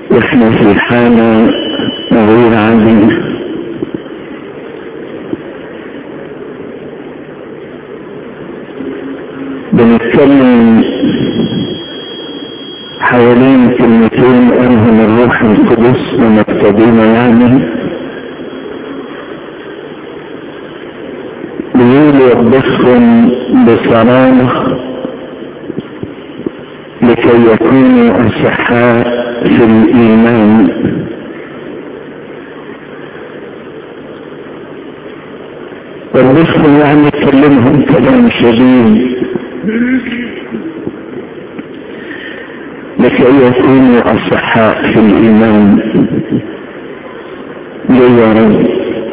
واحنا في حالة غير عادية بنتكلم حوالين كلمتين قالهم الروح القدس ومقتضينا يعني بيقول يطبخهم بصرامة لكي يكونوا أصحاء في الإيمان يطبخهم يعني يكلمهم كلام شديد لكي يكونوا أصحاء في الإيمان ليه يا رب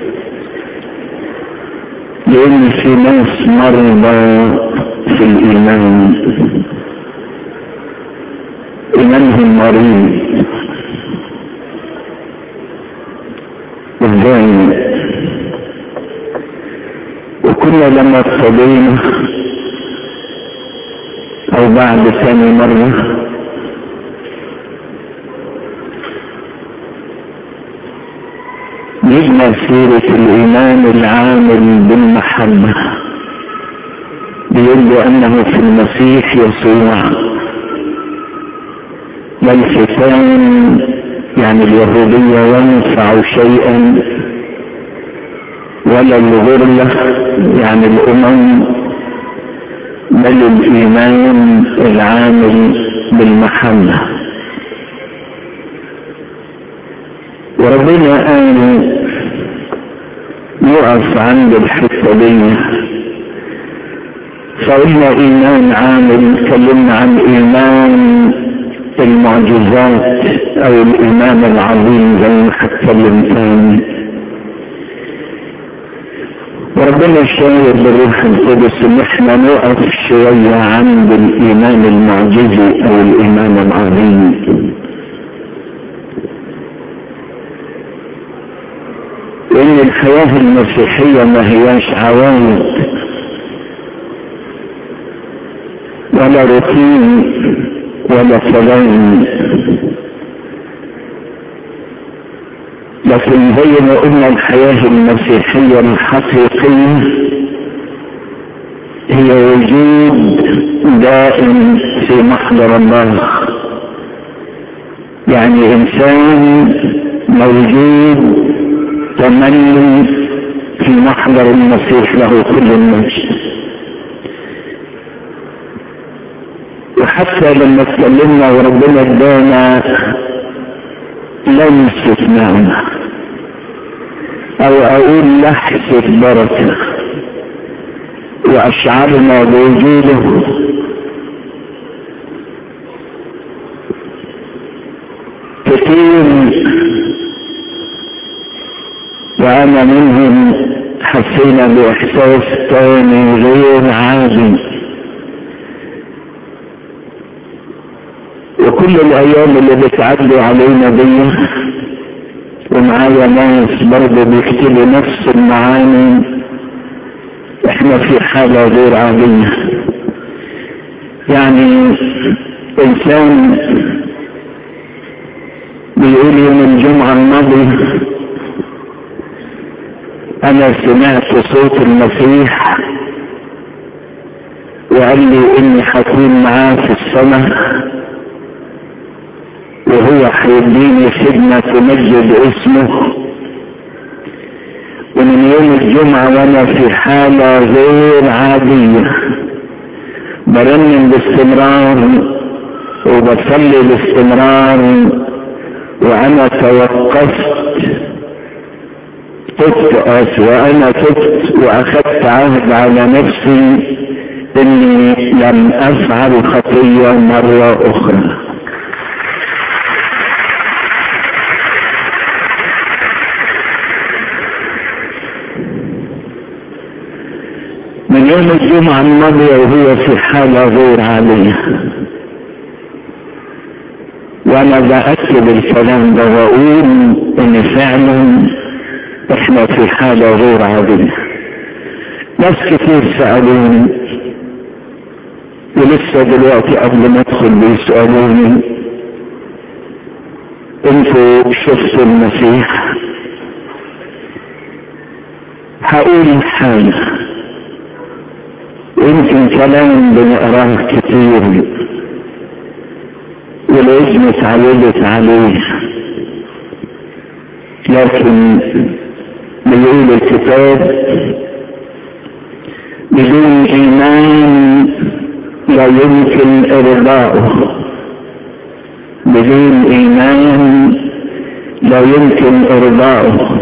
لأن في ناس مرضى في الإيمان إيمانهم مريض ازاي وكنا لما ابتدينا او بعد ثاني مرة جبنا سيرة الإيمان العامل بالمحبة بيقول أنه في المسيح يسوع لا الختان يعني اليهودية ينفع شيئا ولا الغرلة يعني الأمم بل الإيمان العامل بالمحبة وربنا قال يقف عند الحتة دي فقلنا إيمان عامل تكلمنا عن إيمان المعجزات أو الإيمان العظيم زي ما هتكلم تاني وربنا شاور بالروح القدس ان احنا نقف شوية عند الايمان المعجزي او الايمان العظيم لان الحياة المسيحية ما هياش عوايد ولا روتين ولا كلام لكن زي ما قلنا الحياة المسيحية الحقيقية هي وجود دائم في محضر الله يعني انسان موجود تملي في محضر المسيح له كل المجد وحتى لما اتكلمنا وربنا ادانا لمسة نعمة او اقول لحظة بركة واشعرنا بوجوده كثير وانا منهم حسينا باحساس تاني غير عادي وكل الايام اللي بتعدي علينا دي ومعايا ناس برضه بيكتبوا نفس المعاني احنا في حالة غير عادية يعني انسان بيقول يوم الجمعة الماضي انا سمعت صوت المسيح وقال لي اني حكون معاه في السماء وهو هيديني خدمة تمجد اسمه ومن يوم الجمعة وانا في حالة غير عادية برنم باستمرار وبصلي باستمرار وانا توقفت تبت أس وانا تبت واخدت عهد على نفسي اني لم افعل خطية مرة اخرى من يوم الجمعة الماضية وهو في حالة غير عادية وانا بأكد الكلام ده واقول ان فعلا احنا في حالة غير عادية ناس كتير سألوني ولسه دلوقتي قبل ما ادخل بيسألوني انتوا شفتوا المسيح هقول حاجة يمكن كلام بنقراه كتير والعزم اتعودت عليه لكن بيقول الكتاب بدون ايمان لا يمكن ارضاؤه بدون ايمان لا يمكن ارضاؤه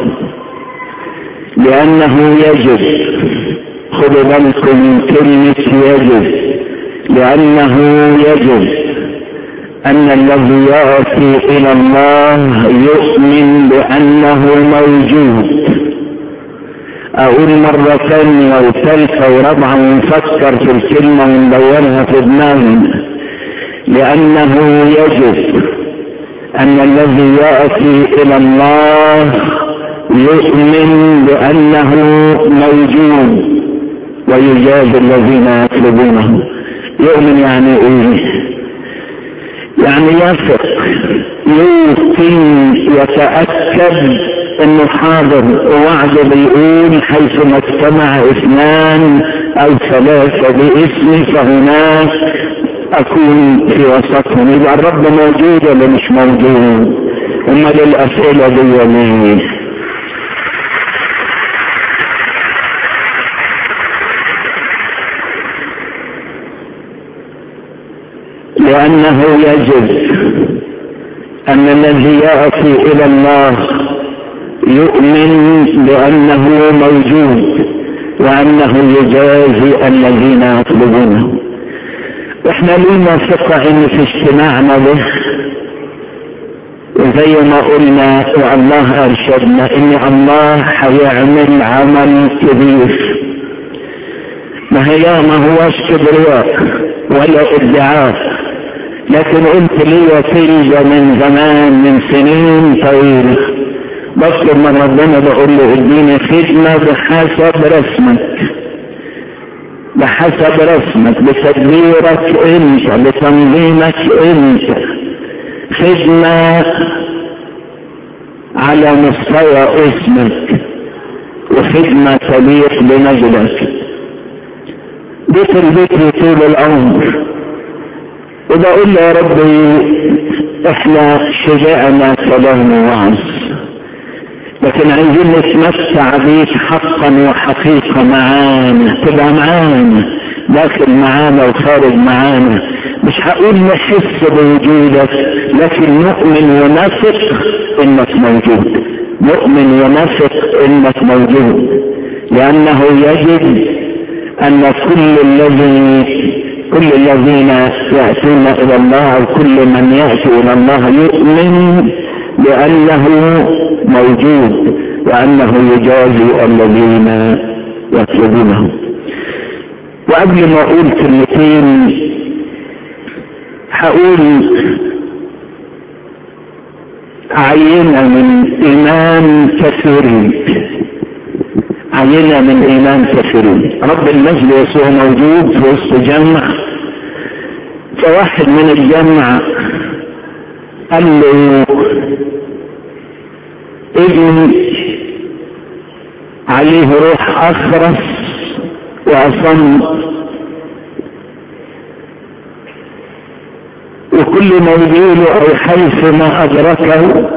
لانه يجب خذوا بالكم من كلمة يجب لانه يجب ان الذي ياتي الى الله يؤمن بانه موجود اقول مرة ثانية وثالثة ورابعة ونفكر في الكلمة وندورها في دماغنا لانه يجب ان الذي ياتي الى الله يؤمن بانه موجود ويجازي الذين يطلبونه يؤمن يعني ايه يعني يثق يوقن يتأكد انه حاضر ووعده بيقول حيثما اجتمع اثنان او ثلاثة باسمي فهناك اكون في وسطهم يبقى الرب موجود ولا مش موجود امال الاسئلة دي ليه لأنه يجب أن الذي يأتي إلى الله يؤمن بأنه موجود وأنه يجازي الذين يطلبونه احنا لينا ثقة ان في اجتماعنا به وزي ما قلنا والله ارشدنا ان الله هيعمل عمل كبير ما هي ما هوش كبرياء ولا ادعاء لكن قلت لي وسيلة من زمان من سنين طويلة بطلب من ربنا بقول له اديني خدمة بحسب رسمك بحسب رسمك بتدبيرك انت بتنظيمك انت خدمة على مستوى اسمك وخدمة تليق بمجدك دي تربيتي طول العمر وبقول له يا ربي احنا شجاعنا كلام وعظ لكن عايزين نتمتع بيك حقا وحقيقة معانا تبقى معانا داخل معانا وخارج معانا مش هقول نحس بوجودك لكن نؤمن ونثق انك موجود نؤمن ونثق انك موجود لانه يجب ان كل الذي كل الذين يأتون إلى الله أو كل من يأتي إلى الله يؤمن بأنه موجود وأنه يجازي الذين يطلبونه وقبل ما أقول كلمتين هقول عينة من إيمان كثيرين عينة من إيمان كثيرين رب المجد يسوع موجود في وسط جمع فواحد من الجمع قال له ابن عليه روح أخرس وأصم وكل ما يجيله أو حيث ما أدركه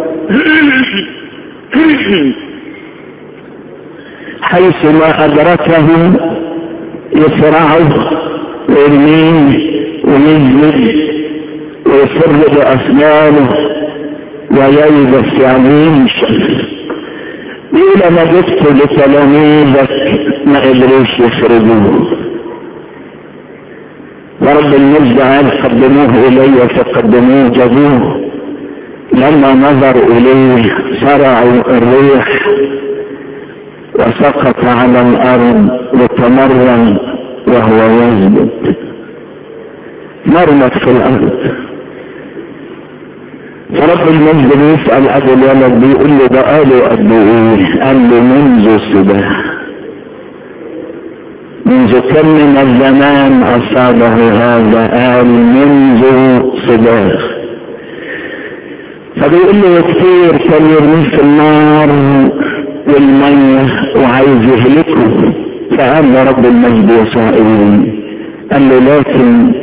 حيث ما أدركه يصرعه ويرميه ويجلد ويصر بأسنانه ويلبس يعني يمشي يقول أنا جبت لتلاميذك ما قدروش يخرجوه ورب المجد قال قدموه إلي فقدموه جابوه لما نظروا إليه صرعوا الريح وسقط على الارض وتمرن وهو يسجد مرمت في الارض فرب المجد بيسأل ابو الولد بيقول له ده قالوا قد ايه قال له منذ الصباح منذ كم من الزمان اصابه هذا قال منذ صباح فبيقول له كتير كان يرميه في النار والمية وعايز يهلكه فقال رب المجد يسوع قال له لكن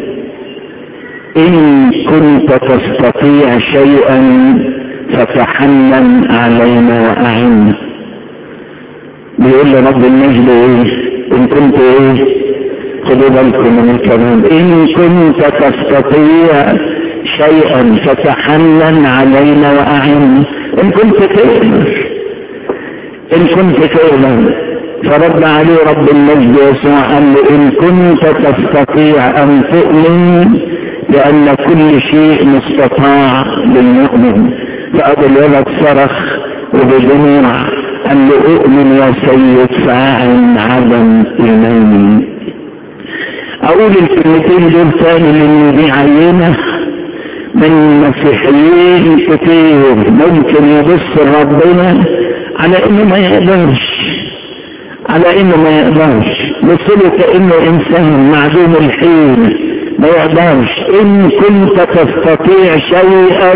إن كنت تستطيع شيئا فتحنن علينا وأعنا بيقول له رب المجد ايه ان كنت ايه خدوا بالكم من الكلام ان كنت تستطيع شيئا فتحنن علينا واعنا ان كنت تقدر ان كنت تقدر فرد عليه رب المجد يسوع قال له ان كنت تستطيع ان تؤمن لان كل شيء مستطاع للمؤمن فابو الولد صرخ وبدموع قال له اؤمن يا سيد فاعن عدم ايماني اقول الكلمتين دول تاني لان دي عينه من مسيحيين كتير ممكن يبص لربنا على انه ما يقدرش على انه ما يقدرش بص له كانه انسان معدوم الحين ما يقدرش ان كنت تستطيع شيئا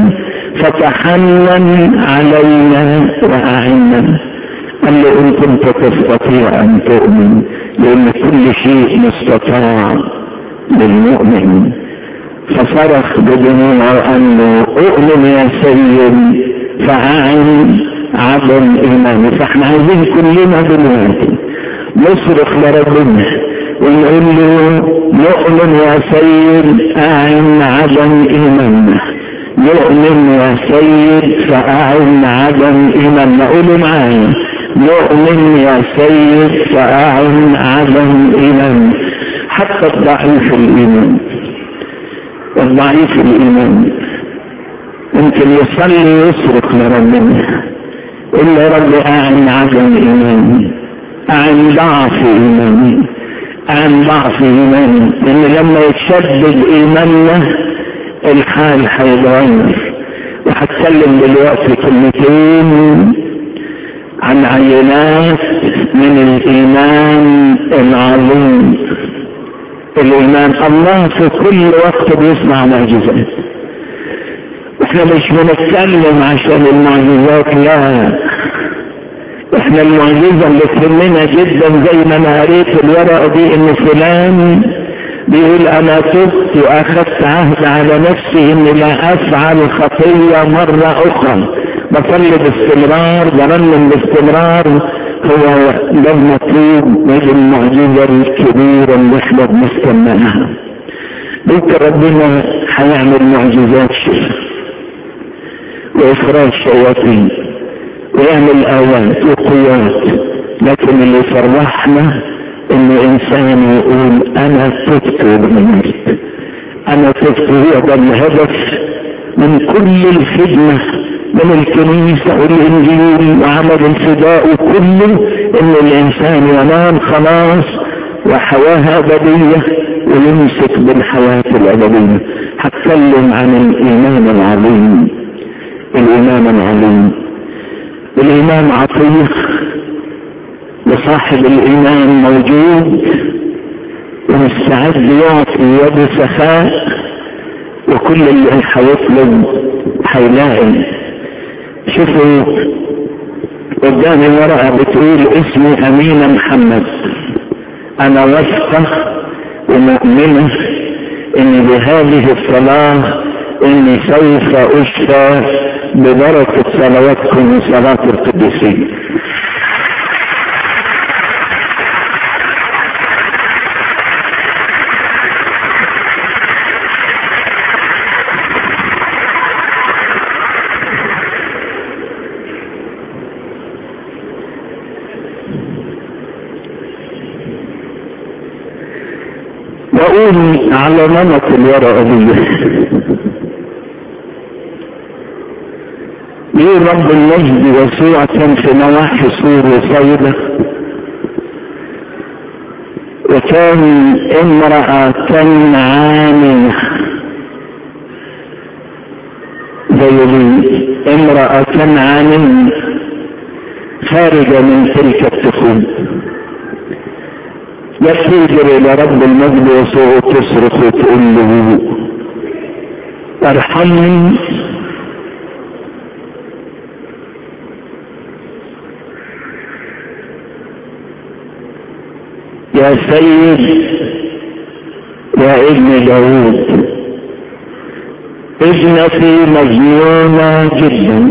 فتحنن علينا واعنا قال له ان كنت تستطيع ان تؤمن لان كل شيء مستطاع للمؤمن فصرخ بدموع قال له اؤمن يا سيد فاعن عدم ايماني فاحنا عايزين كلنا دلوقتي نصرخ لربنا ونقول له نؤمن يا سيد اعن عدم ايماننا نؤمن يا سيد فأعن عدم إيماننا قولوا معايا نؤمن يا سيد فأعن عدم إيماننا حتى الضعيف الإيمان الضعيف الإيمان ممكن يصلي يصرخ لربنا إلا يا رب أعن عدم إيماني أعن ضعف إيماني أعن ضعف إيماني لأن لما يتشدد إيماننا الحال هيتغير وهتكلم دلوقتي كلمتين عن عينات من الايمان العظيم الايمان الله في كل وقت بيصنع معجزات احنا مش بنتكلم عشان المعجزات لا احنا المعجزه اللي تهمنا جدا زي ما انا قريت الورقه دي ان فلان بيقول انا تبت واخذت عهد على نفسي اني لا افعل خطية مرة اخرى بصلي باستمرار برنم باستمرار هو ده المطلوب من المعجزة الكبيرة اللي احنا بنستناها بيت ربنا هيعمل معجزات شفاء وإخراج شياطين ويعمل آيات وقوات لكن اللي فرحنا ان انسان يقول انا تبت وبنمت انا تبت هو ده الهدف من كل الخدمة من الكنيسة والانجيل وعمل الفداء كله ان الانسان ينام خلاص وحياة ابدية ويمسك بالحياة الابدية هتكلم عن الايمان العظيم الايمان العظيم الايمان عطيه وصاحب الايمان موجود ومستعد يعطي يد سخاء وكل اللي هيطلب هيلاقي شوفوا قدامي ورقة بتقول اسمي أمينة محمد أنا واثقة ومؤمنة إن بهذه الصلاة إني سوف أشفى ببركة صلواتكم وصلاة القديسين بقول على نمط الورقة دي ليه رب المجد يسوع كان في نواحي سور وصيدة وكان امرأة كنعانية زي دي امرأة كنعانية خارجة من تلك التخوم يتجر الى رب المجد يسوع وتصرخ وتقول له ارحمني يا سيد يا ابن داود ابنتي مجنونة جدا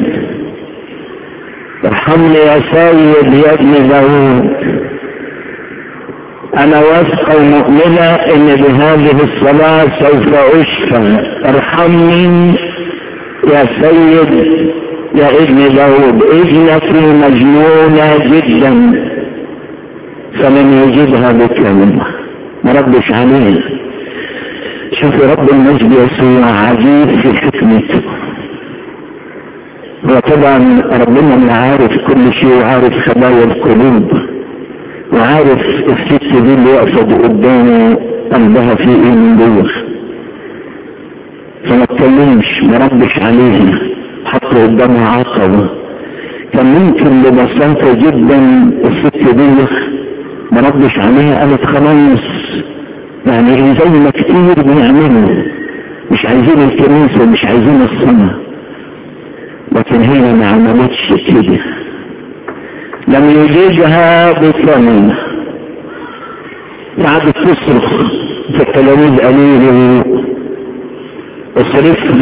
ارحمني يا سيد يا ابن داود انا واثقة ومؤمنة ان بهذه الصلاة سوف اشفى ارحمني يا سيد يا ابن داود ابنتي مجنونة جدا فلم يجدها بكلمة ما ردش عليه شوف رب المجد يسوع عجيب في حكمته وطبعا ربنا اللي عارف كل شيء وعارف خبايا القلوب وعارف الست دي اللي واقفه قدامه قلبها في ايه من جوه فما اتكلمش ما ردش عليها حط قدامها عقبه كان ممكن ببساطه جدا الست دي ما ردش عليها قالت خلاص يعني زي ما كتير بيعملوا مش عايزين الكنيسة مش عايزين الصلاة لكن هي ما عملتش كده لم يجيبها بثمن قعدت تصرخ فالتلاميذ قالوا له اصرفنا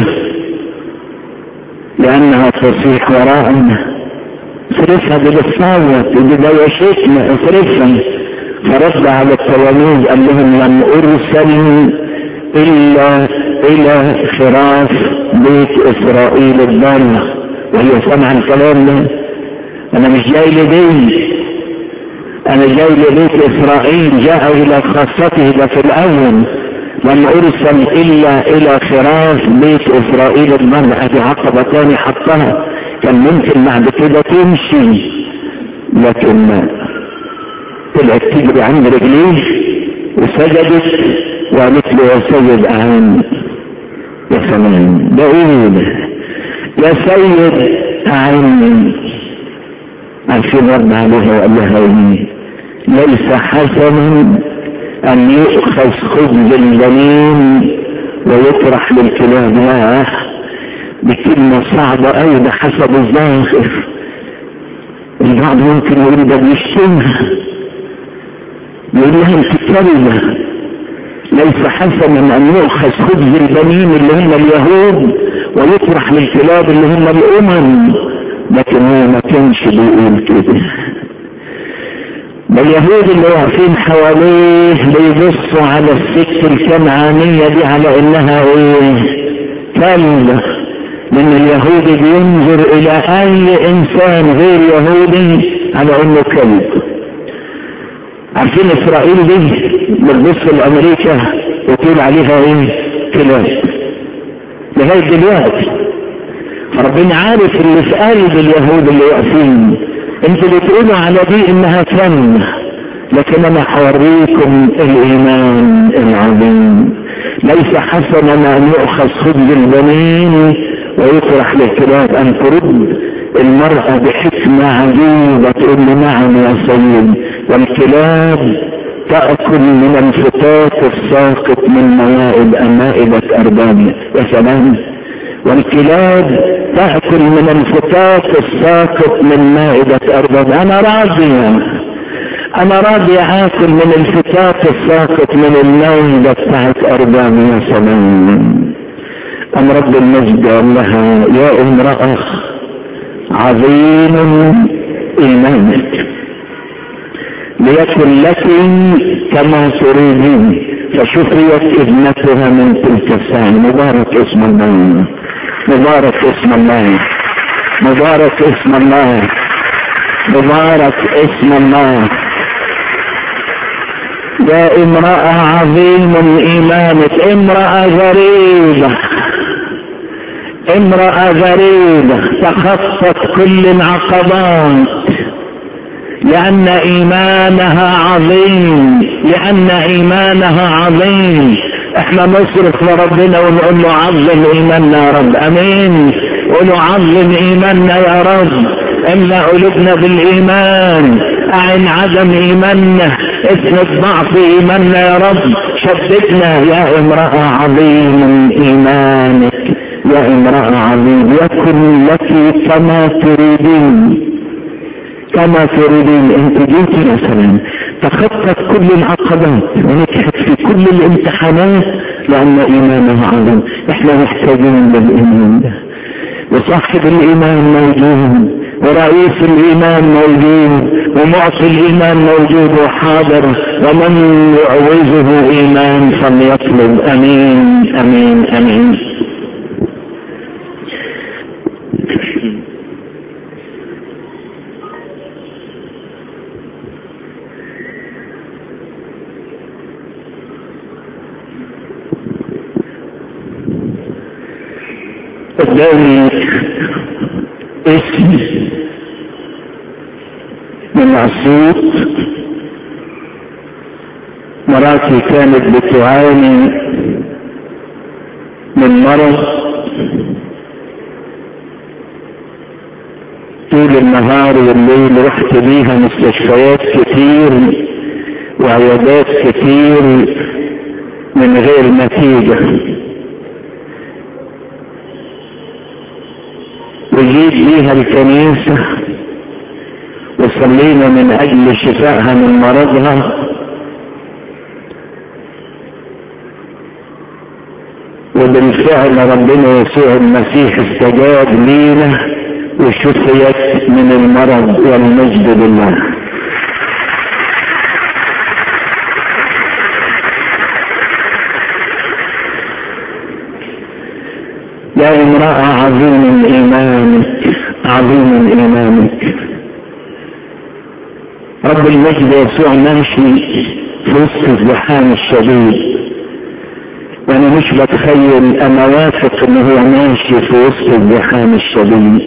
لانها تصيح وراءنا اصرفها دي بتصوت دي دوشتنا اصرفها فرد على التلاميذ قال لهم لم ارسل الا الى خراف بيت اسرائيل الضالة وهي سمع الكلام ده انا مش جاي لدي انا جاي لبيت اسرائيل جاء الى خاصته ده في الاول لم ارسل الا الى خراف بيت اسرائيل الضالة ادي عقبة تاني حطها كان ممكن بعد كده تمشي لكن ما طلعت تجري عن رجليه وسجدت وقالت له يا سيد أعين يا سلام بقول يا سيد أعني عارفين رد عليها وقال لها ايه ليس حسنا أن يؤخذ خبز البنين ويطرح للكلاب ياه بكلمة صعبة أوي ده حسب الظاهر البعض ممكن يقول ده بيشتمها يقول لها انت كلمة ليس حسنا ان يؤخذ خبز البنين اللي هم اليهود ويطرح للكلاب اللي هم الامم لكن هو ما كانش بيقول كده ده اليهود اللي واقفين حواليه بيبصوا على الست الكنعانية دي على انها ايه كلبة لان اليهودي بينظر الى اي انسان غير يهودي على انه كلب عارفين اسرائيل دي بتبص لامريكا وتقول عليها ايه كلاب لغايه دلوقتي فربنا عارف اللي في قلب اليهود اللي واقفين انتوا بتقولوا على دي انها فن لكن انا حوريكم الايمان العظيم ليس حسنا ان يؤخذ خبز البنين ويطرح للكلاب ان ترد المرأة بحكمة عجيبة تقول له نعم يا سيد والكلاب تأكل من الفتات الساقط من موائد مائدة أرباب يا سلام والكلاب تأكل من الفتات الساقط من مائدة أرباب أنا راضية أنا راضي آكل من الفتات الساقط من المائدة بتاعت أرباب يا سلام أم رب المجد قال لها يا امرأة عظيم إيمانك ليكن لك كما تريدين فشفيت ابنتها من تلك الساعة مبارك اسم الله مبارك اسم الله مبارك اسم الله مبارك اسم الله يا امرأة عظيم ايمانك امرأة غريبة امرأة غريبة تخطت كل العقبات لأن إيمانها عظيم لأن إيمانها عظيم احنا نصرف لربنا ونقول له عظم إيماننا يا رب أمين قولوا عظم إيماننا يا رب املأ قلوبنا بالإيمان أعن عدم إيماننا اسند ضعف إيماننا يا رب شددنا يا امرأة عظيم إيمانك يا امرأة عظيم يكن لك كما تريدين كما تريدين انت جيتي يا سلام تخطت كل العقبات ونجحت في كل الامتحانات لأن إيمانها عظيم احنا محتاجين للإيمان ده وصاحب الإيمان موجود ورئيس الإيمان موجود ومعطي الإيمان موجود وحاضر ومن يعوزه إيمان فليطلب أمين أمين أمين قدامي اسم من عصوت مراتي كانت بتعاني من مرض طول النهار والليل رحت بيها مستشفيات كتير وعيادات كتير من غير نتيجه وجيت بيها الكنيسة وصلينا من أجل شفائها من مرضها وبالفعل ربنا يسوع المسيح استجاب لينا وشفيت من المرض والمجد لله يا امرأة عظيم إيمانك عظيم إيمانك رب المجد يسوع ماشي في وسط الزحام الشديد وانا مش بتخيل انا واثق ان هو ماشي في وسط الزحام الشديد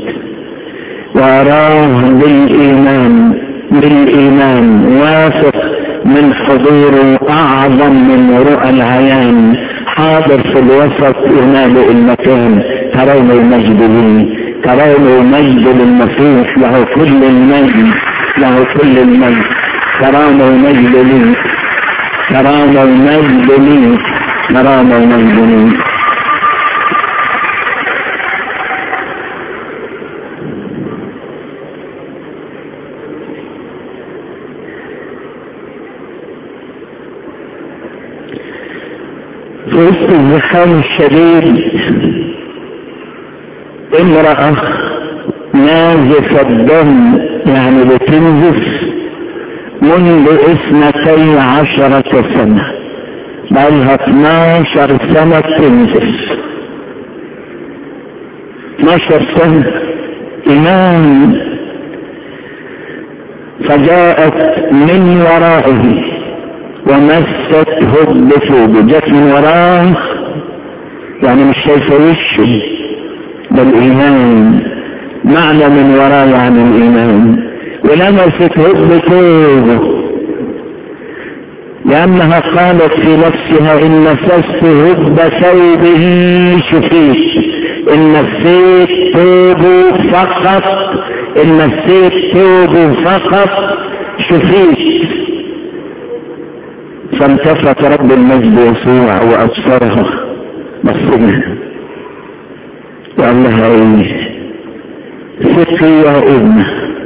واراه بالايمان بالايمان واثق من حضوره اعظم من رؤى العيان حاضر في الوسط ينال المكان ترون المجد لي ترون المجد للمسيح له كل المجد له كل المجد ترون المجد لي ترون المجد لي ترون المجد لي في وسط الزحام الشديد امرأة نازف الدم يعني بتنزف منذ اثنتي عشرة سنة بقالها 12 سنة تنزف 12 سنة إيمان فجاءت من ورائه ومسته بثوبه جت من وراه يعني مش شايفه وشه ده الايمان معنى من وراه يعني الايمان ولمسته بثوبه لانها قالت في نفسها ان مسست هب ثوبه شفيت ان مسيت ثوبه فقط ان مسيت ثوبه فقط شفيت فالتفت رب المجد يسوع وابصرها بصرها وقال لها ايه ثقي يا ابن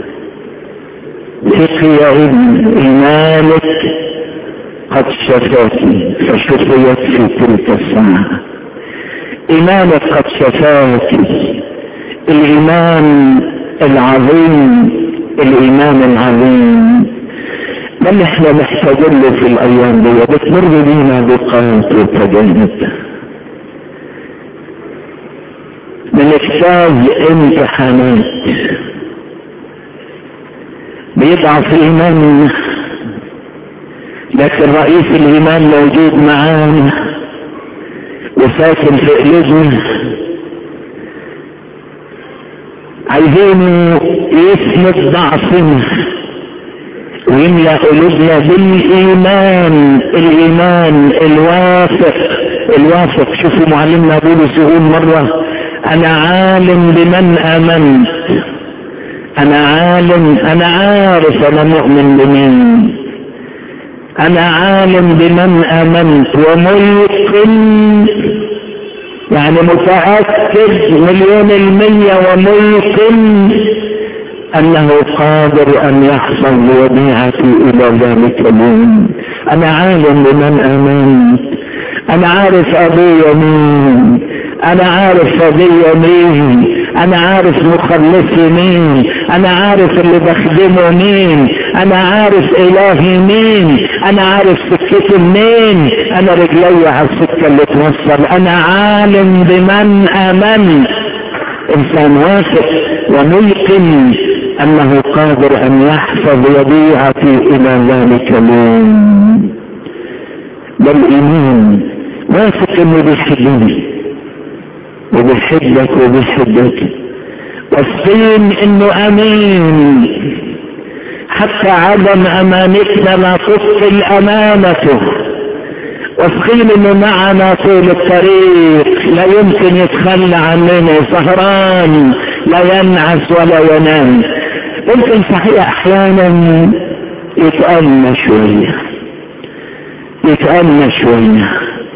ثقي يا ابن ايمانك قد شفاك فشفيت في تلك الساعة ايمانك قد شفاك الايمان العظيم الايمان العظيم ده اللي احنا محتاجين له في الايام دي بتمر بينا ضيقات وتجنب بنحتاج امتحانات بيضعف ايماننا لكن رئيس الايمان موجود معانا وساكن في قلوبنا عايزين يسند ضعفنا ويملأ قلوبنا بالإيمان الإيمان الواثق الواثق شوفوا معلمنا بولس يقول مرة أنا عالم بمن آمنت أنا عالم أنا عارف أنا مؤمن بمين أنا عالم بمن آمنت وميقن يعني متأكد مليون المية وميقن انه قادر ان يحفظ وديعتي الى ذلك اليوم انا عالم بمن امنت انا عارف ابويا مين انا عارف ابويا مين انا عارف مخلصي مين انا عارف اللي بخدمه مين انا عارف الهي مين انا عارف سكتي منين انا رجلي على السكه اللي توصل انا عالم بمن امنت انسان واثق وميقن انه قادر ان يحفظ وديعتي الى ذلك اليوم بل ايمان واثق انه بيحبني وبيحبك وبيحبك والصين انه امين حتى عدم امانتنا لا تبطل امانته واثقين انه معنا طول الطريق لا يمكن يتخلى عننا سهران لا ينعس ولا ينام ممكن صحيح احيانا يتأنى شوية يتأنى شوية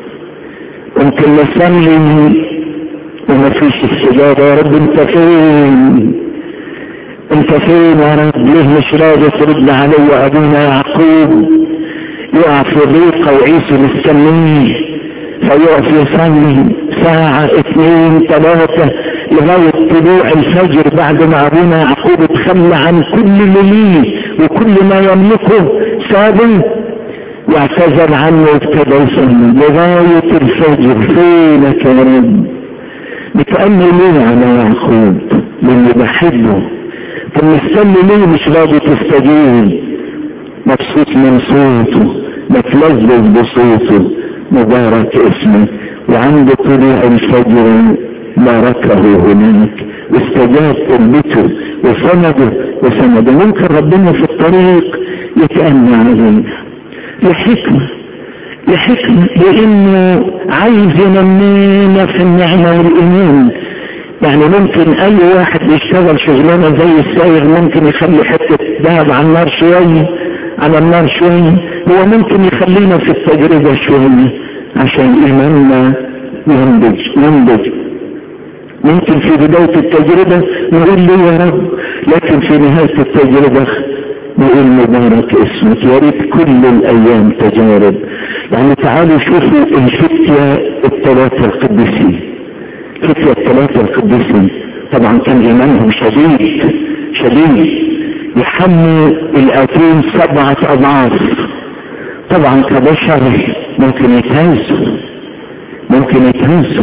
ممكن نصلي وما فيش استجابة يا رب انت فين انت فين يا رب ليه مش راضي ترد علي ابونا يعقوب يقع في ضيقة وعيسى مستنيه فيقف يصلي ساعة اثنين ثلاثة لغاية طلوع الفجر بعد ما ابونا يعقوب تخلى عن كل اللي ليه وكل ما يملكه سابه واعتذر عنه وابتدى يصلي لغاية الفجر فينك يا رب بتأمل ليه على يعقوب لاني بحبه طب مستني ليه مش راضي تستجيب مبسوط من صوته متلذذ بصوته مبارك اسمه وعند طلوع الفجر باركه هناك واستجاب قلبته وسنده وسنده ممكن ربنا في الطريق يتأنى علينا لحكمة لحكمة لانه عايز ينمينا في النعمة والايمان يعني ممكن اي واحد يشتغل شغلانة زي السايغ ممكن يخلي حتة ذهب على النار شوية على النار شوية هو ممكن يخلينا في التجربة شوية عشان ايماننا ينضج ينضج ممكن في بداية التجربة نقول لي يا رب لكن في نهاية التجربة نقول مبارك اسمك يا ريت كل الايام تجارب يعني تعالوا شوفوا الفتية الثلاثة القديسين فتية الثلاثة القديسين طبعا كان ايمانهم شديد شديد يحموا الاتين سبعة اضعاف طبعا كبشر ممكن يتهزوا ممكن يتهزوا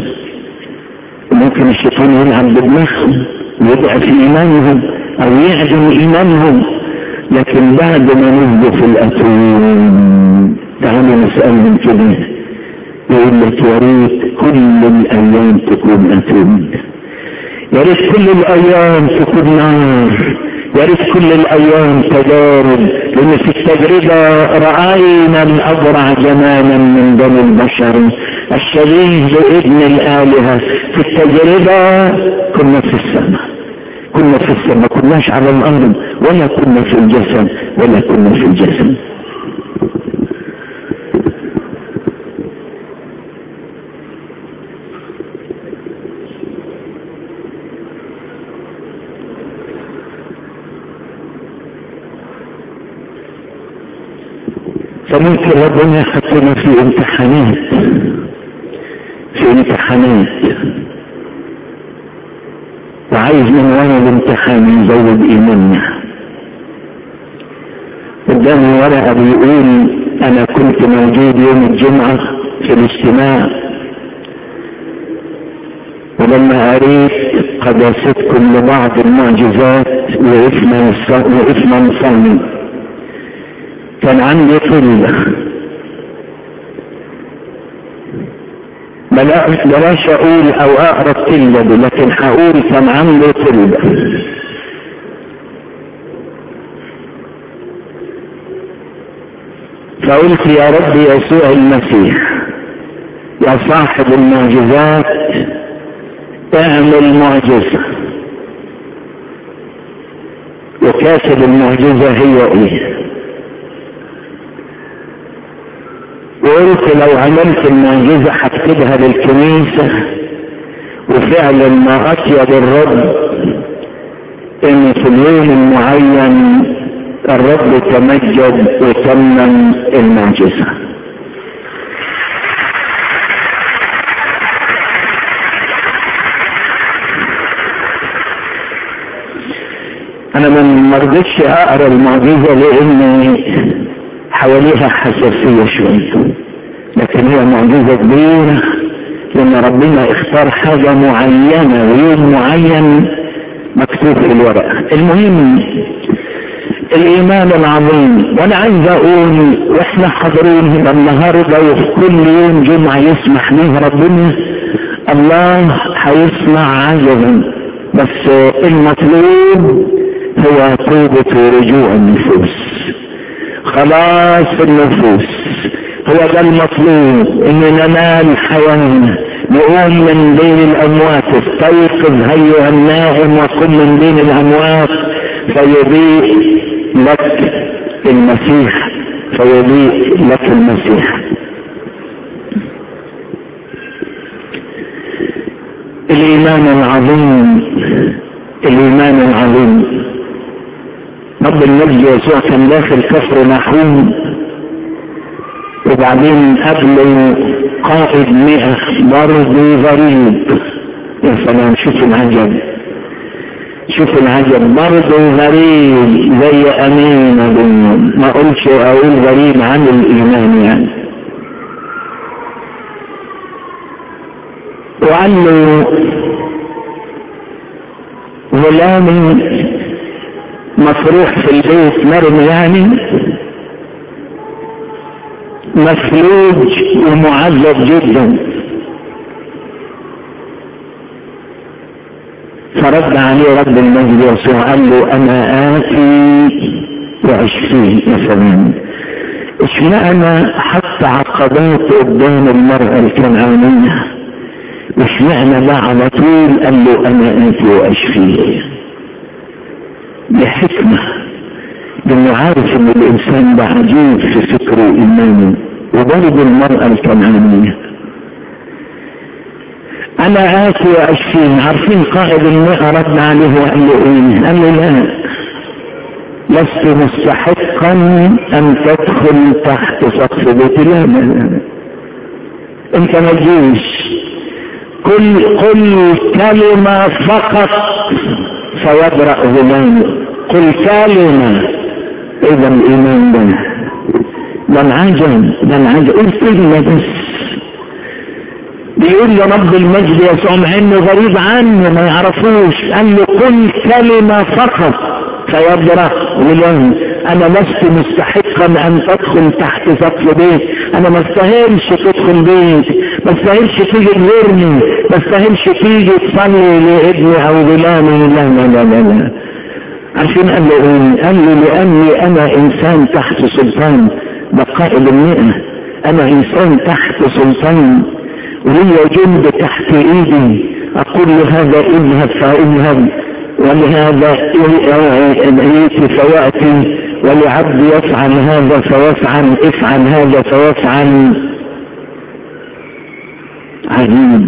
ممكن الشيطان يلعب بدماغهم ويضعف ايمانهم او يعدم ايمانهم لكن بعد ما نهدوا في الاتون تعالوا نسألهم كده يقول لك يا ريت كل الايام تكون اتون يا ريت كل الايام تكون نار يا ريت كل الايام تجارب لان في التجربة رأينا الاضرع جمالا من بني البشر الشبيه بابن الالهة في التجربة كنا في السماء كنا في السماء كناش على الارض ولا كنا في الجسد ولا كنا في الجسد فممكن ربنا يحطنا في امتحانات في امتحانات وعايز من ورا الامتحان يزود ايماننا قدامي ورقه بيقول انا كنت موجود يوم الجمعه في الاجتماع ولما قريت قداستكم لبعض المعجزات وقفنا وقفنا نصلي كان عندي طلبة بلاش اقول او اقرا الطلبة دي لكن هقول كان عندي طلبة فقلت يا رب يسوع المسيح يا صاحب المعجزات اعمل معجزة وكاسب المعجزة هي ايه وقلت لو عملت المعجزة هكتبها للكنيسة وفعلا ما اطيب الرب ان في اليوم المعين الرب تمجد وتمم المعجزة انا ما رضيتش اقرا المعجزة لان حواليها حساسية شوية لكن هي معجزة كبيرة لان ربنا اختار حاجة معينة ويوم معين مكتوب في الورقة المهم الايمان العظيم وانا عايز اقول واحنا حاضرين هنا النهاردة وفي كل يوم جمعة يسمح ليه ربنا الله هيصنع عجبا بس المطلوب هو توبة ورجوع النفوس خلاص النفوس هو ده المطلوب ان ننال حياة نقوم من بين الاموات استيقظ ايها النائم وقم من بين الاموات فيضيء لك المسيح فيضيء لك المسيح الايمان العظيم الايمان العظيم رب المجد يسوع كان داخل كفر نحوم وبعدين قبله قائد مئة برضه غريب يا سلام شوف العجب شوف العجب برضه غريب زي امين ما قلتش اقول غريب عن الايمان يعني وقال له غلامي مفروح في البيت مرمي يعني مفلوج ومعذب جدا فرد عليه رب المجد يسوع قال له انا اتي واشفيه يا سلام اشمعنى حط عقبات قدام المرأة الكنعانية واشمعنى ده على طول قال له انا اتي واشفيه بحكمة لانه عارف ان الانسان ده عجيب في فكره وايمانه وبرضه المرأة الكنعانية انا اتي واشفيه عارفين قائد المئة رد عليه وقال له ايه قال له لا لست مستحقا ان تدخل تحت سقف بيتي لا لا لا انت ما تجيش قل قل كلمة فقط فيبرأ غلامه قل كلمة اذا الايمان ده ده العجب ده العجب قلت الا بس بيقول له رب المجد يسوع مع انه غريب عنه ما يعرفوش قال له قل كلمة فقط فيبرأ غلامه انا لست مستحقا ان تدخل تحت سقف بيت انا ما استاهلش تدخل بيت ما استاهلش تيجي تزورني ما استاهلش تيجي تصلي لابني او غلامي لا لا لا لا, لا. عارفين قال له ايه قال له لاني انا انسان تحت سلطان بقائد المئة انا انسان تحت سلطان ولي جند تحت ايدي اقول لهذا اذهب فاذهب ولهذا ائت فياتي ولعبد يفعل هذا فيفعل افعل هذا فيفعل عجيب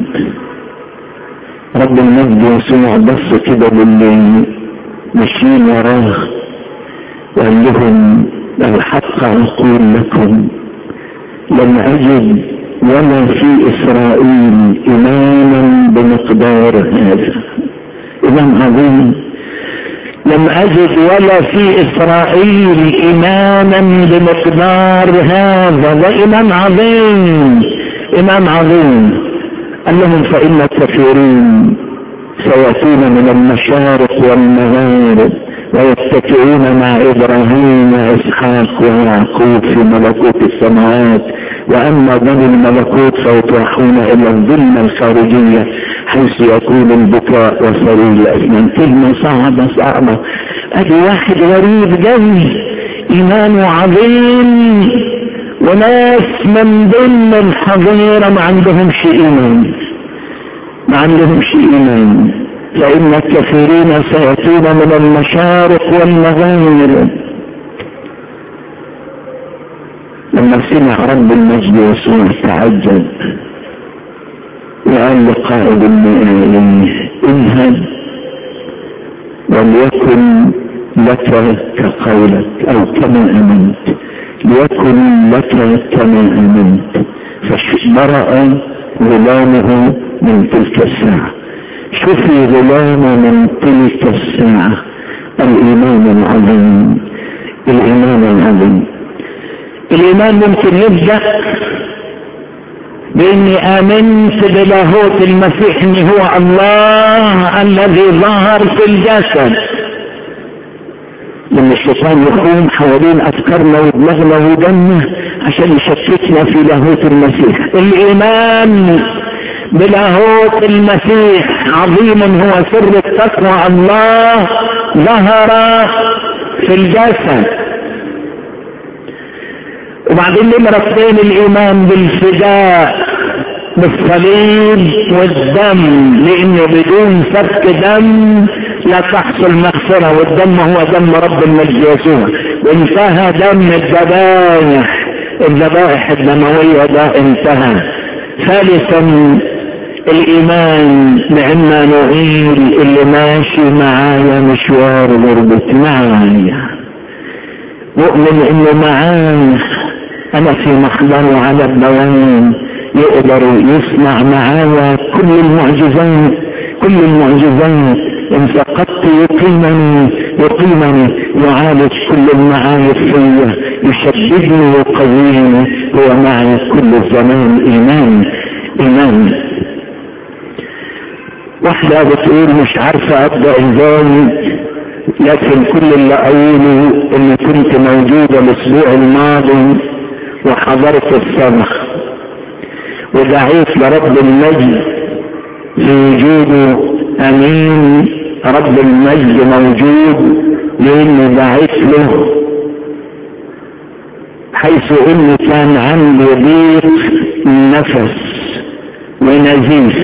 رب المجد يسوع بص كده بالليل ماشيين وراه وقال لهم الحق اقول لكم لم اجد ولا في اسرائيل اماما بمقدار هذا امام عظيم لم اجد ولا في اسرائيل اماما بمقدار هذا ده امام عظيم امام عظيم قال لهم فان الكثيرين سيأتون من المشارق والمغارب ويتكئون مع ابراهيم واسحاق ويعقوب في ملكوت السماوات واما بني الملكوت فيطرحون الى الظلمه الخارجيه حيث يكون البكاء وسرير الاسنان كلمه صعبه صعبه ادي واحد غريب جاي ايمانه عظيم وناس من ضمن الحظيره ما عندهمش ايمان ما عندهمش ايمان فان الكثيرين سياتون من المشارق والمغارب لما سمع رب المجد يسوع تعجب وقال لقائد المؤمنين اذهب وليكن لك كقولك او كما امنت ليكن لك كما امنت فبرأ غلامه من تلك الساعة شوفي غلام من تلك الساعة الإيمان العظيم الإيمان العظيم الإيمان ممكن يبدأ بإني آمنت بلاهوت المسيح إن هو الله الذي ظهر في الجسد لما الشيطان يخون حوالين أفكارنا ودماغنا ودمنا عشان يشتتنا في لاهوت المسيح الإيمان بلاهوت المسيح عظيم هو سر التقوى الله ظهر في الجسد وبعدين نمرة اثنين الايمان بالفداء بالصليب والدم لانه بدون سفك دم لا تحصل مغفرة والدم هو دم رب المجد يسوع وانتهى دم الذبائح الذبائح الدموية ده انتهى ثالثا الايمان بعمانوئيل اللي ماشي معايا مشوار غربة معايا مؤمن انه معايا انا في محضره على الدوام يقدر يصنع معايا كل المعجزات كل المعجزات ان فقدت يقيمني يقيمني يعالج كل المعايب فيا يشددني ويقويني هو معي كل الزمان ايمان ايمان واحدة بتقول مش عارفة ابدأ ازاي لكن كل اللي اقوله اني كنت موجودة الاسبوع الماضي وحضرت الصبح ودعيت لرب المجد في وجوده امين رب المجد موجود لاني دعيت له حيث اني كان عندي ضيق نفس ونزيف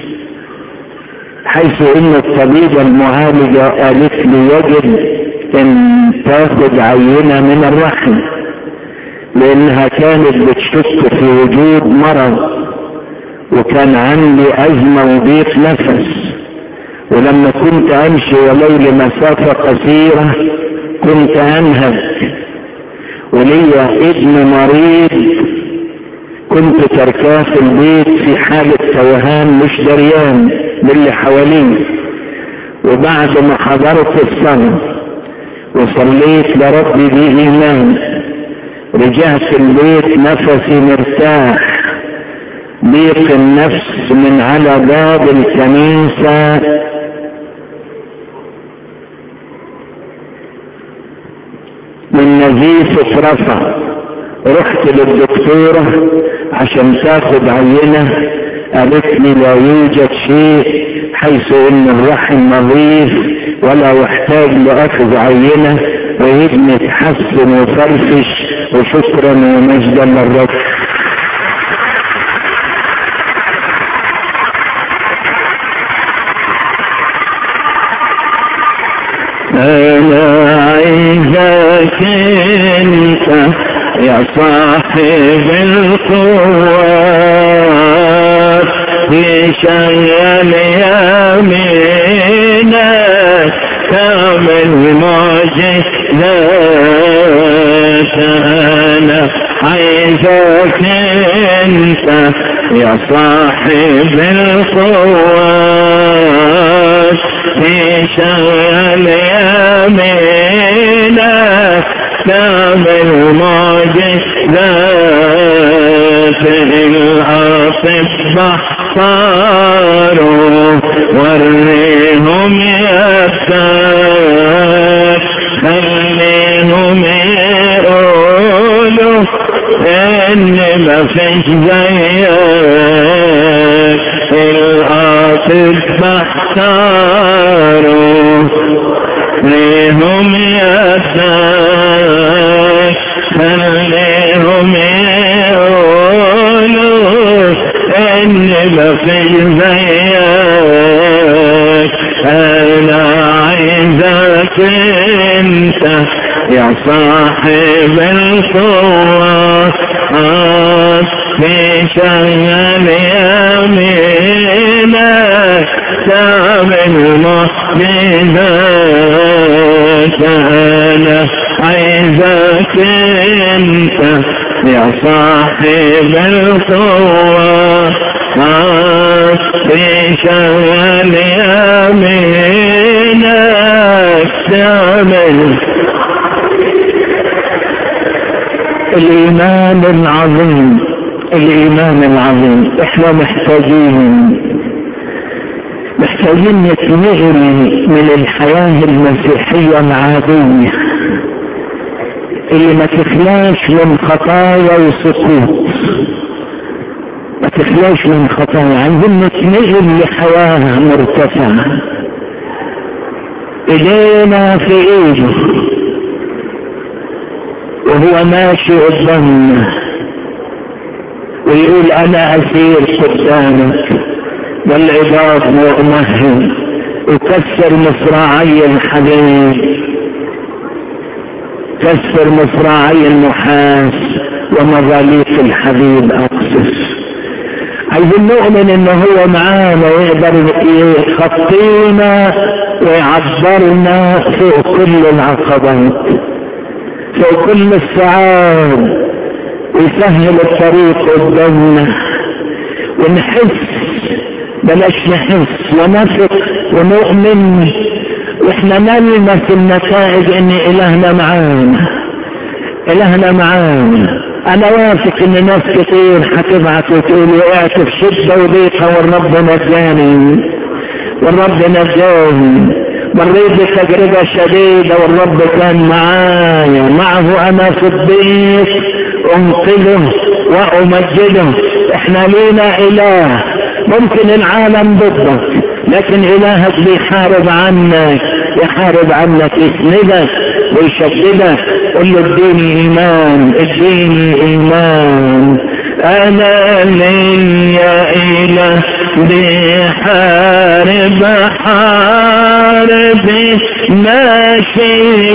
حيث ان الطبيبة المعالجة قالت لي يجب ان تاخد عينة من الرحم لانها كانت بتشك في وجود مرض وكان عندي ازمة وضيق نفس ولما كنت امشي ولو لمسافة قصيرة كنت انهج وليا ابن مريض كنت تركاه في البيت في حالة توهان مش دريان باللي حواليه وبعد ما حضرت الصلاة وصليت لربي بإيمان رجعت البيت نفسي مرتاح ضيق النفس من على باب الكنيسة من نزيف اترفع رحت للدكتورة عشان تاخد عينة قالت لي لا يوجد شيء حيث ان الرحم نظيف ولا يحتاج لاخذ عينة وابني يتحسن وفرفش وشكرا ومجدا للرب انا عايزك انت يا صاحب القوات يشغل يمينك كامل معجزات انا عايزك انت يا صاحب القوات يشغل يمينك كامل معجزات الأطباء صاروا وريهم يفتاك خليهم يقولوا ان ما فيش زيك الأطباء صاروا ليهم يفتاك خليهم يقولوا ان ما في زيك انا عايزك انت يا صاحب القوة في شغل يمينك تعمل معجزات أنا عايزك انت يا صاحب القوة بشغل يمينك تعمل الإيمان العظيم الإيمان العظيم احنا محتاجين محتاجين نتنقل من الحياة المسيحية العادية اللي ما تخلاش من خطايا وسقوط ما تخلاش من خطايا عايزين نتنقل لحياة مرتفعة ايدينا في ايده وهو ماشي قدامنا ويقول انا اسير قدامك والعباد مؤمهل وكسر مصراعي الحديد كسر مصراعي النحاس ومظاليق الحديد اقصص عايزين نؤمن ان هو معانا ويقدر يخطينا ويعبرنا فوق كل العقبات فوق كل الصعاب ويسهل الطريق قدامنا ونحس بلاش نحس ونثق ونؤمن واحنا نلمس النتائج ان الهنا معانا الهنا معانا انا واثق ان ناس كتير هتبعت وتقول وقعت في شده وضيقه والرب نجاني والرب نجاني مريت بتجربة شديدة والرب كان معايا معه انا في الضيق انقذه وامجده احنا لينا اله ممكن العالم ضدك لكن الهك بيحارب عنك يحارب عنك يسندك ويشددك قل له اديني ايمان اديني ايمان انا ليا اله بحارب حاربي ماشي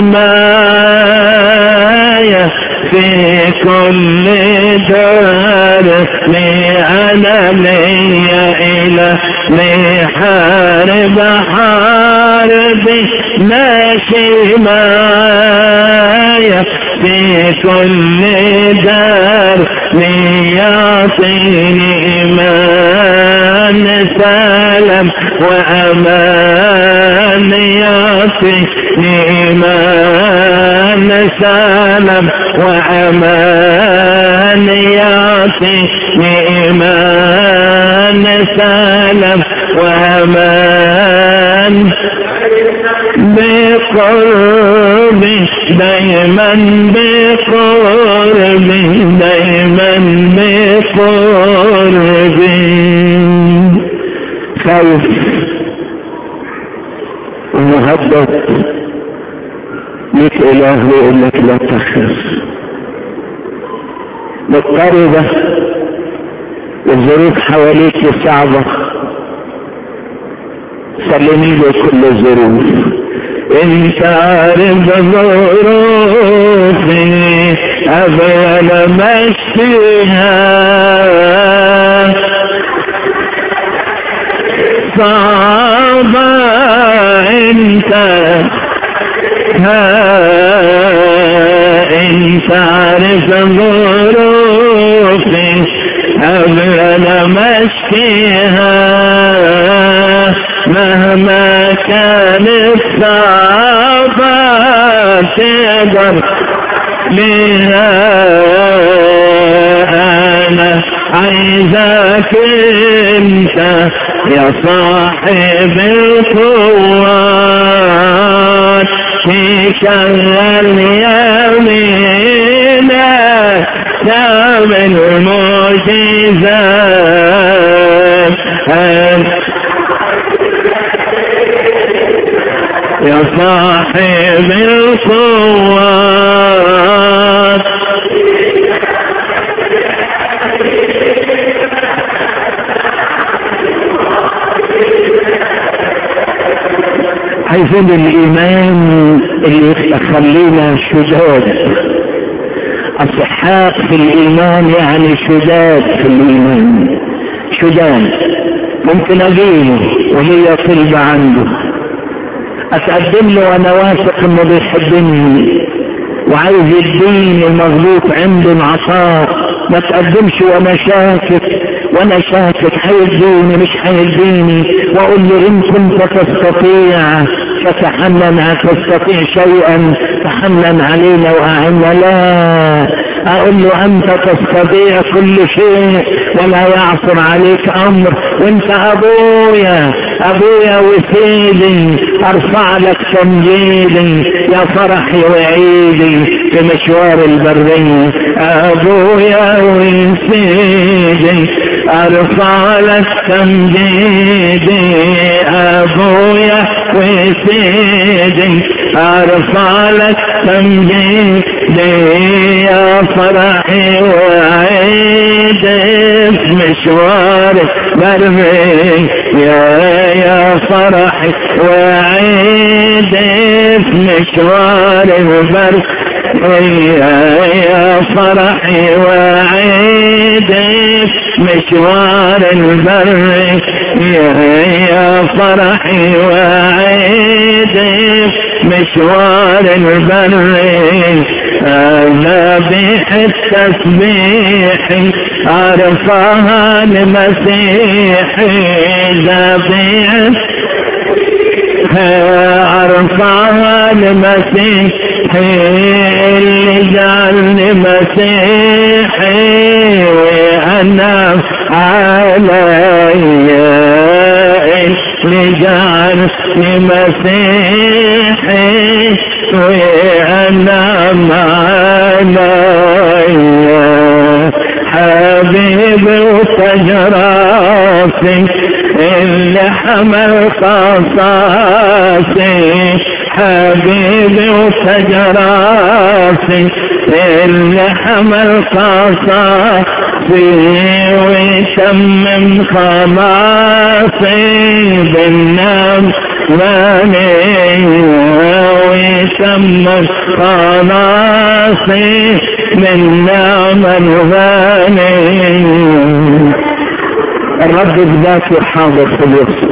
معايا في كل دار لي انا ليا اله بحارب حاربي ماشي معايا في كل دار ليعطيني ايمان سلام وامان يعطيني ايمان سلام وامان يعطيني ايمان سلام وامان بقربي دايما بقربي دايما بقربي خوف ومهبط لك اله يقول لك لا تخف مضطربة والظروف حواليك صعبة سلمي له كل الظروف انت عارف ظروفي ابغى امشيها صعبة انت ها انت عارف ظروفي ابغى امشيها مهما كانت صعبة تقدر لها أنا عايزك أنت يا صاحب القوات تشغل يمينك تعمل معجزات يا صاحب القوات عايزين الايمان اللي يخلينا شداد اصحاء في الايمان يعني شداد في الايمان شداد ممكن اجيله وهي طلبة عنده اتقدم له وانا واثق انه بيحبني وعايز يديني مغلوط عنده العطاء ما تقدمش وانا شاكك وانا شاكك هيديني مش هيديني واقول له ان كنت تستطيع فتحنن تستطيع شيئا تحنن علينا واعنا لا اقول له انت تستطيع كل شيء ولا يعصر عليك امر وانت ابويا ابويا وسيدي ارفع لك تمجيدي يا فرحي وعيدي في مشوار البرية ابويا وسيدي ارفع لك تمجيدي ابويا وسيدي ارفع لك تمجيدي يا فرحي وعيدي في مشوار برمي يا يا فرحي وعيدي في مشوار البر يا يا فرحي وعيدي مشوار البر يا يا فرحي وعيدي مشوار البر ذبيح التسبيح أرفعها لمسيحي ذبيح أرفعها لمسيحي اللي جعلني مسيحي وأنا علي اللي جعلني مسيحي وأنا معاي حبيبي وتجراسي اللي حمل قصاصي حبيبي وتجراسي اللي حمل قصاصي ويتمم خلاصي بالنام غني ويتمم خلاصي من نعم الغني الرب بذاته حاضر في الوسط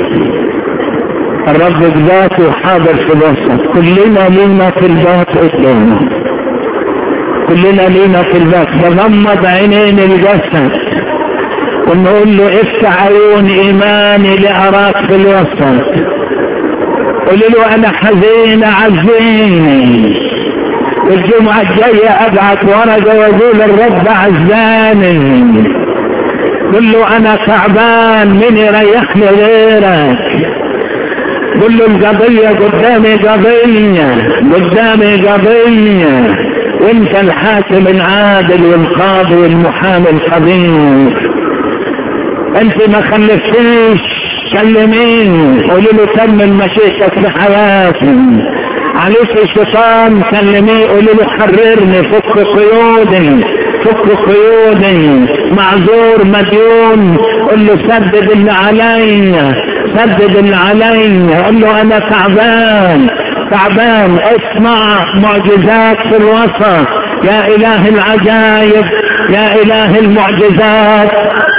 الرب بذاته حاضر في الوسط كلنا لينا في البيت قدامه كلنا لينا في البيت بغمض عينين الجسد ونقول له افتح عيون ايماني لاراك في الوسط قول له انا حزين عزيني والجمعة الجاية ابعت ورقة واقول الرب عزاني قل له انا تعبان من يريحني غيرك قل له القضية قدامي قضية قدامي قضية وانت الحاكم العادل والقاضي والمحامي القدير انت ما خلفتيش كلميني قولي له كمل مشيتك في حياتي عليك الشيطان كلميه قولي له حررني فك قيودي فك قيودي معذور مديون قل له سدد اللي عليا سدد اللي عليا قل له انا تعبان تعبان اسمع معجزات في الوسط يا اله العجائب يا اله المعجزات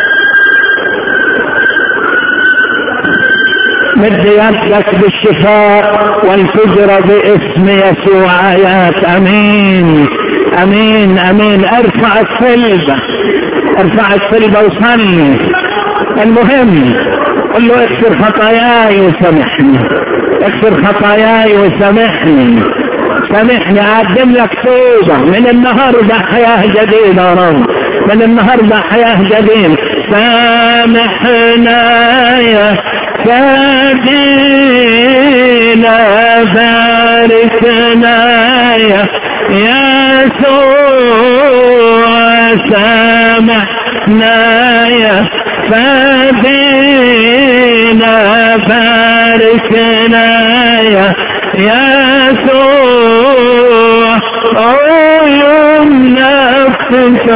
مد يدك بالشفاء وانفجر باسم يسوع ايات امين امين امين ارفع الصلبة ارفع الصلبة وصلي المهم قل له اغفر خطاياي وسامحني اغفر خطاياي وسامحني سامحني اقدم لك توبة من النهاردة حياة جديدة يا رب من النهاردة حياة جديدة سامحنا يا سيدنا باركنا يا يسوع سامحنا يا فدينا باركنا يا يسوع عيون نفسك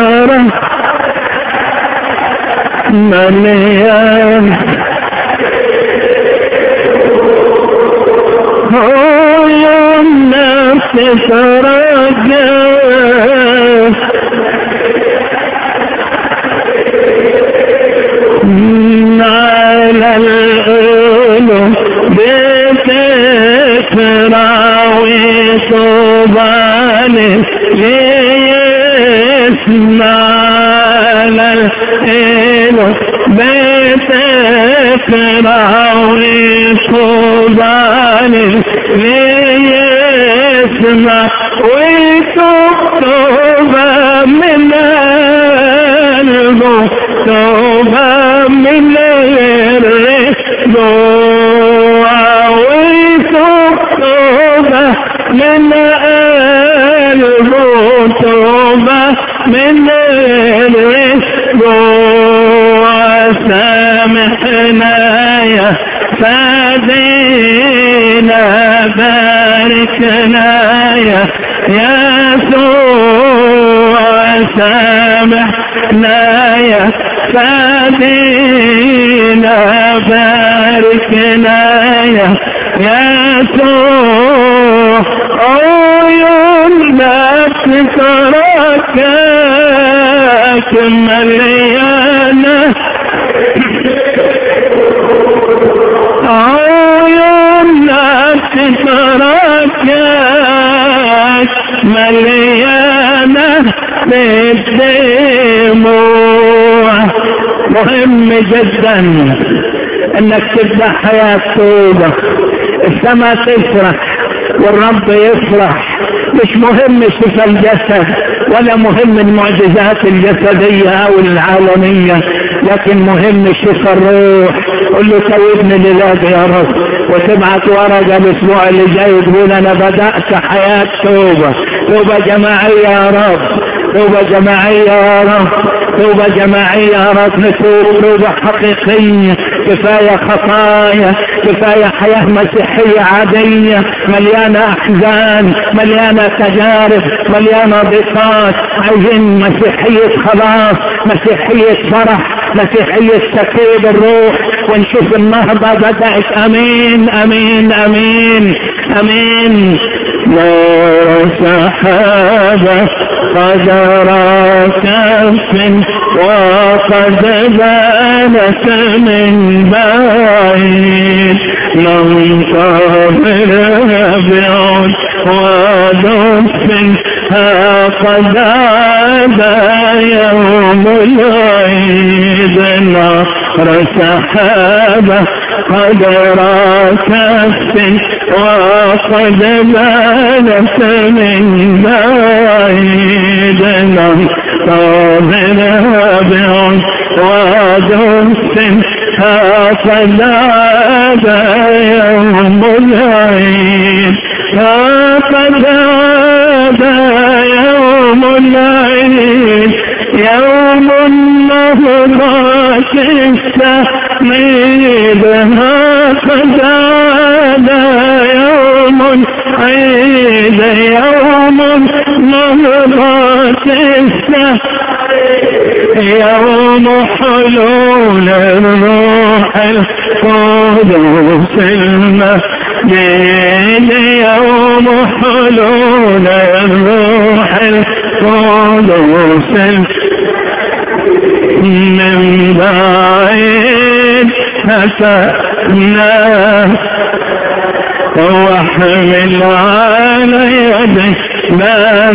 مليان عيون نفسك رجع فكرة وطوبى يسمع الإله بفكرة وطوبى يسمع ويكتب من قلبه توبة من الرجوع ويكتب من قلبه توبة من الرجوع سامحنا يا فادينا باركنا يا يسوع سامحنا يا فادينا باركنا يا يسوع عيوننا تتركك مليانه عيوننا تتركك مليانة بالدموع مهم جدا انك تبدأ حياة توبة السماء تفرح والرب يفرح مش مهم شفى الجسد ولا مهم المعجزات الجسدية او العالمية لكن مهم شفى الروح قل له توبني لله يا رب وتبعت ورقة الاسبوع اللي جاي تقول انا بدأت حياة توبة توبة جماعية يا رب توبة جماعية يا رب توبة جماعية يا رب نتوب توبة حقيقية كفاية خطايا كفاية حياة مسيحية عادية مليانة أحزان مليانة تجارب مليانة ضيقات عايزين مسيحية خلاص مسيحية فرح مسيحية تكيب الروح ونشوف النهضة بدأت أمين أمين أمين أمين نور سحابة قد كف وقد بانت من بعيد ننتظر بعد ولطف قد عاد يوم العيد نهر سحابة قد كف وقد بانت من بعيد ننتظر بعد ودس قد عاد يوم العيد قد عاد يوم العيد يوم النهضة التحميد قد عاد يوم العيد يوم النهضة يوم حلول الروح القدس المجيد يوم حلول الروح القدس من بعيد أتانا واحمل على يدك ما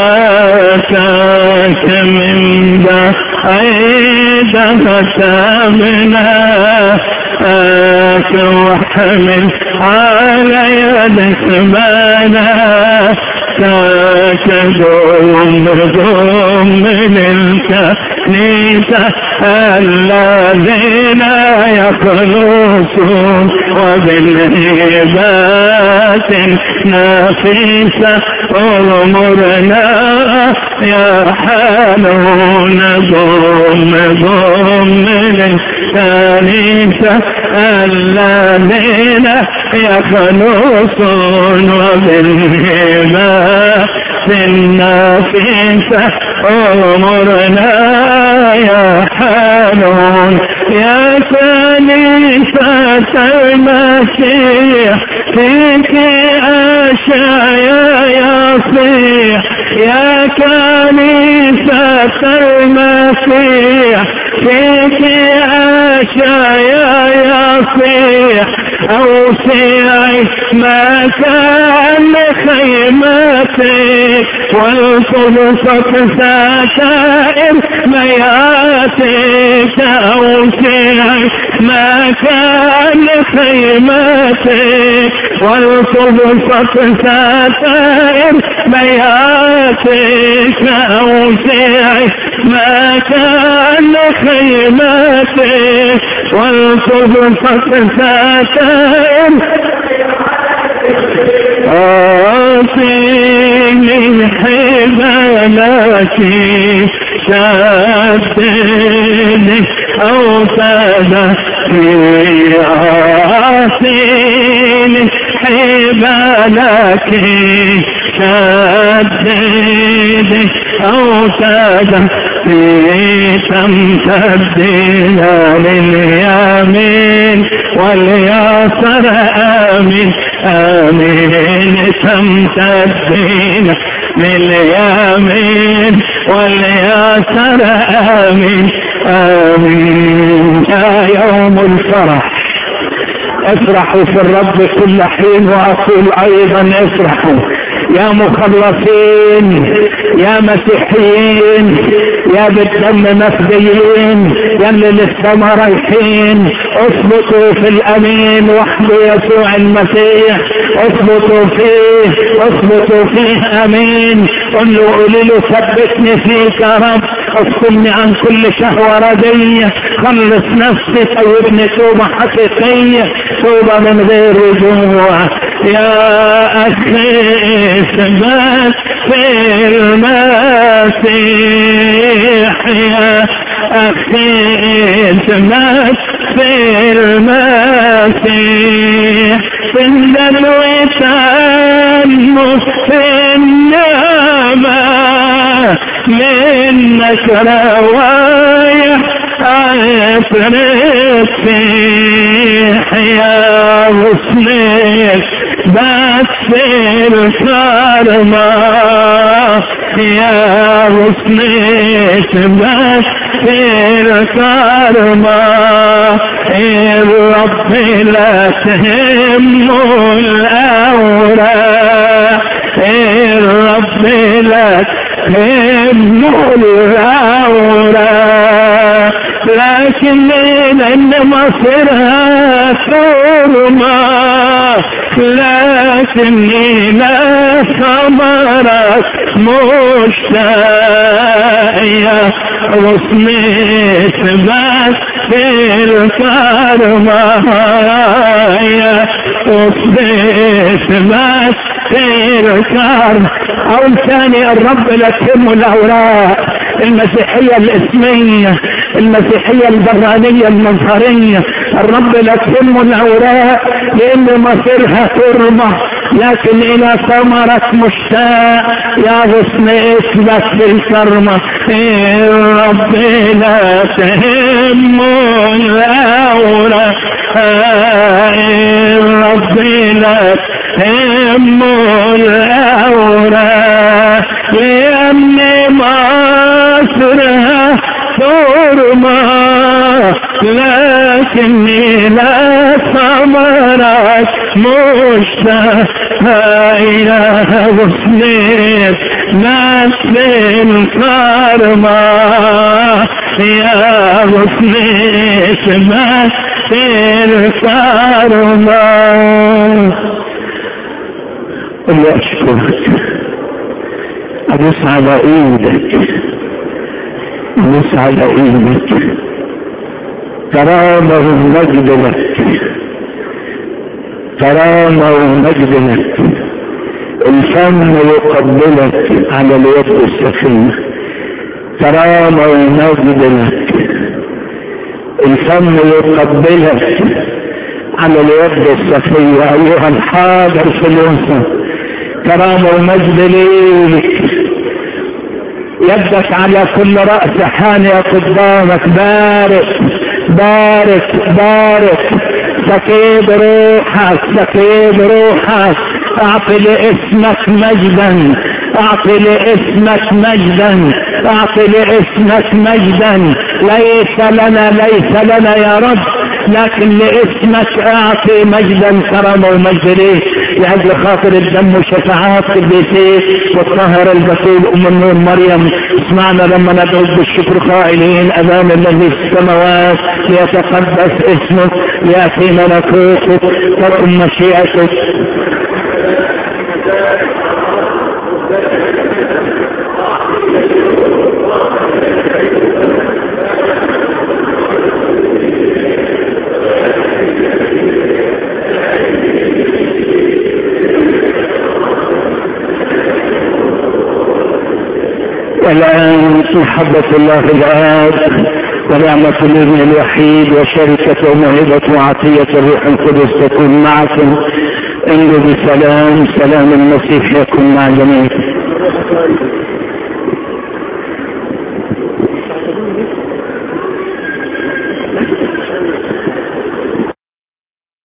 ماتك من بعيد فتامنا واحمل على يدك ما ناتك دوم دوم للكنيسة الذين يخلصون وبالهبات نفيسة أمرنا يا حنون ضم ضم للكنيسة الذين يخلصون وبالهبات النفيسة أمرنا يا حنون يا كنيسة المسيح فيك أشعيا يصيح يا كنيسة المسيح فيك أشعيا يصيح أوسع مكان خيمتك والتبسط ستائر بياتك أوسع مكان خيمتك والتبسط ستائر بياتك أوسع مكان خيمتك والتبسط ستائر أعطيني حبالتي شدني أوصل في أعطيني حبالك شدني أوصل في تمتدنا لليمين واليسر آمين آمين تمتدنا لليمين واليسر آمين آمين يا يوم الفرح افرحوا في الرب كل حين واقول ايضا افرحوا يا مخلصين يا مسيحيين يا بالدم مفديين يا اللي للسما رايحين اثبتوا في الامين وحده يسوع المسيح اثبتوا فيه اثبتوا فيه امين قل له قولي له ثبتني فيك يا رب افصلني عن كل شهوة ردية خلص نفسي توبني توبة حقيقية توبة من غير رجوع يا أخي اثبت في المسيح يا أخي اثبت في المسيح في الدلو تنمو في النعمة منك روايح أفرق فيح يا وصلك بس الكرمة يا وصلك بس الكرمة الرب لا تهمه الأوراق الرب لا تهمه الأوراق لكن لأن مصيرها ثورما لكني لا ثمرك مشتاق يا وصلت بس في الكرمة يا وصلت بس في الكرمة أو ثاني الرب لكم الأوراق المسيحية الإسمية المسيحية البرانية المنصرية الرب لكم الأوراق لأن مصيرها ترمى لكن إلى ثمرك مشتاق يا غصن اسمك بالكرمة الرب لا تهم الأوراق الرب لا تهم الأوراق لأن مصرها ترمى لكني لا ثمرك مشتاق إلى غصنك نسل الكرمة يا غصنك نسل الكرمة الله أشكرك أبص على إيدك أبص على إيدك كرامة ومجد لك كرامة ومجد لك الفم يقبلك على اليد السخينة كرامة ومجد لك الفم يقبلك على اليد السخية أيها الحاضر في الوسط كرامة ومجد ليك يدك على كل رأس حانية قدامك بارك بارك بارك سكيب روحك سكيب روحك اعطي لاسمك مجدا اعطي لاسمك مجدا اعطي لاسمك مجدا ليس لنا ليس لنا يا رب لكن لاسمك اعطي مجدا كرم ومجد ليه لاجل خاطر الدم وشفاعات قديسيك والطاهر البتول ام النور مريم اسمعنا لما ندعو بالشكر قائلين امام الذي في السماوات ليتقدس اسمك لياتي ملكوتك تكن مشيئتك والآن محبة الله الآب ونعمة الابن الوحيد وشركة وموهبة وعطية الروح القدس تكون معكم انجو بسلام سلام المسيح يكون مع جميعكم